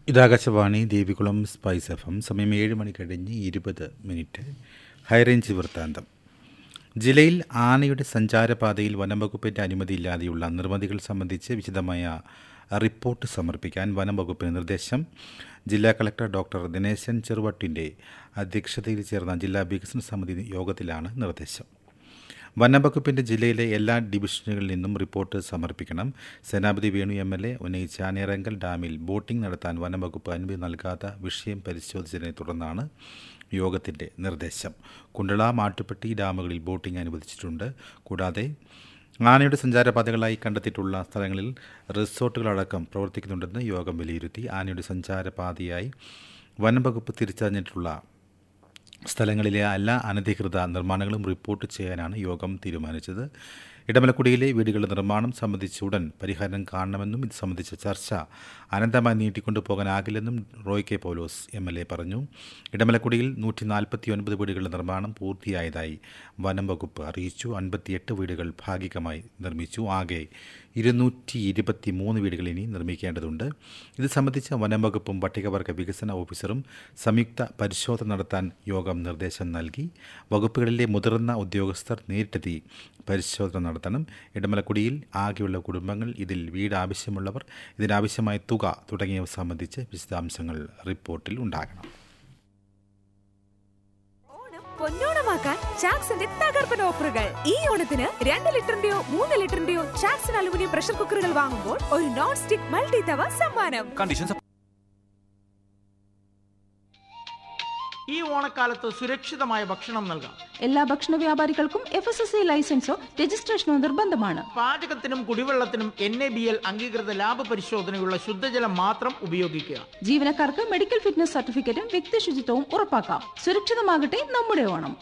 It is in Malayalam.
ഇതാകാശവാണി ദേവികുളം സ്പൈസ് എഫ് എം സമയം ഏഴ് മണി കഴിഞ്ഞ് ഇരുപത് മിനിറ്റ് ഹൈറേഞ്ച് വൃത്താന്തം ജില്ലയിൽ ആനയുടെ സഞ്ചാരപാതയിൽ വനംവകുപ്പിൻ്റെ അനുമതിയില്ലാതെയുള്ള നിർമ്മിതികൾ സംബന്ധിച്ച് വിശദമായ റിപ്പോർട്ട് സമർപ്പിക്കാൻ വനംവകുപ്പിന് നിർദ്ദേശം ജില്ലാ കളക്ടർ ഡോക്ടർ ദിനേശൻ ചെറുവട്ടിൻ്റെ അധ്യക്ഷതയിൽ ചേർന്ന ജില്ലാ വികസന സമിതി യോഗത്തിലാണ് നിർദ്ദേശം വനംവകുപ്പിൻ്റെ ജില്ലയിലെ എല്ലാ ഡിവിഷനുകളിൽ നിന്നും റിപ്പോർട്ട് സമർപ്പിക്കണം Senapathy Venu M L A ഉന്നയിച്ച നേറങ്കൽ ഡാമിൽ ബോട്ടിംഗ് നടത്താൻ വനംവകുപ്പ് അനുമതി നൽകാത്ത വിഷയം പരിശോധിച്ചതിനെ തുടർന്നാണ് യോഗത്തിൻ്റെ നിർദ്ദേശം കുണ്ടള മാട്ടുപ്പെട്ടി ഡാമുകളിൽ ബോട്ടിംഗ് അനുവദിച്ചിട്ടുണ്ട് കൂടാതെ ആനയുടെ സഞ്ചാരപാതകളായി കണ്ടെത്തിയിട്ടുള്ള സ്ഥലങ്ങളിൽ റിസോർട്ടുകളടക്കം പ്രവർത്തിക്കുന്നുണ്ടെന്ന് യോഗം വിലയിരുത്തി ആനയുടെ സഞ്ചാരപാതയായി വനംവകുപ്പ് തിരിച്ചറിഞ്ഞിട്ടുള്ള സ്ഥലങ്ങളിലെ എല്ലാ അനധികൃത നിർമ്മാണങ്ങളും റിപ്പോർട്ട് ചെയ്യാനാണ് യോഗം തീരുമാനിച്ചത് ഇടമലക്കുടിയിലെ വീടുകളുടെ നിർമ്മാണം സംബന്ധിച്ച് ഉടൻ പരിഹാരം കാണണമെന്നും ഇത് സംബന്ധിച്ച ചർച്ച അനന്തമായി നീട്ടിക്കൊണ്ടു പോകാനാകില്ലെന്നും Roy K Paulose M L A പറഞ്ഞു ഇടമലക്കുടിയിൽ നൂറ്റി നാൽപ്പത്തി ഒൻപത് വീടുകളുടെ നിർമ്മാണം പൂർത്തിയായതായി വനം വകുപ്പ് അറിയിച്ചു അൻപത്തിയെട്ട് വീടുകൾ ഭാഗികമായി നിർമ്മിച്ചു ആകെ ഇരുന്നൂറ്റി ഇരുപത്തി മൂന്ന് വീടുകൾ ഇനി നിർമ്മിക്കേണ്ടതുണ്ട് ഇത് സംബന്ധിച്ച് വനം വകുപ്പും പട്ടികവർഗ വികസന ഓഫീസറും സംയുക്ത പരിശോധന നടത്താൻ യോഗം നിർദ്ദേശം നൽകി വകുപ്പുകളിലെ മുതിർന്ന ഉദ്യോഗസ്ഥർ നേരിട്ടെത്തി പരിശോധന നടത്തണം ഇടമലക്കുടിയിൽ ആകെയുള്ള കുടുംബങ്ങൾ ഇതിൽ വീട് ആവശ്യമുള്ളവർ ഇതിനാവശ്യമായ തുക തുടങ്ങിയവ സംബന്ധിച്ച് വിശദാംശങ്ങൾ റിപ്പോർട്ടിൽ ഉണ്ടാകണം ഓണം പൊന്നോണമാക്കാൻ ചാക്സിന്റെ തകർപ്പൻ ഓഫറുകൾ ഈ ഓണത്തിന് രണ്ട് ലിറ്ററിന്റെയോ മൂന്ന് ലിറ്ററിന്റെയോ ചാക്സൺ അലുമിനിയം പ്രഷർ കുക്കറുകൾ വാങ്ങുമ്പോൾ ഒരു നോൺ സ്റ്റിക് മൾട്ടി തവ സമ്മാനം കണ്ടീഷൻസ് ഈ ഓണക്കാലത്ത് സുരക്ഷിതമായ ഭക്ഷണം നൽകാം എല്ലാ ഭക്ഷണ വ്യാപാരികൾക്കും എഫ് എസ് എസ് ഐ ലൈസൻസോ രജിസ്ട്രേഷനോ നിർബന്ധമാണ് പാചകത്തിനും കുടിവെള്ളത്തിനും എൻ എ ബി എൽ അംഗീകൃത ലാഭ പരിശോധനയുള്ള ശുദ്ധജലം മാത്രം ഉപയോഗിക്കുക ജീവനക്കാർക്ക് മെഡിക്കൽ ഫിറ്റ്നസ് സർട്ടിഫിക്കറ്റും വ്യക്തി ശുചിത്വവും ഉറപ്പാക്കാം സുരക്ഷിതമാകട്ടെ നമ്മുടെ ഓണം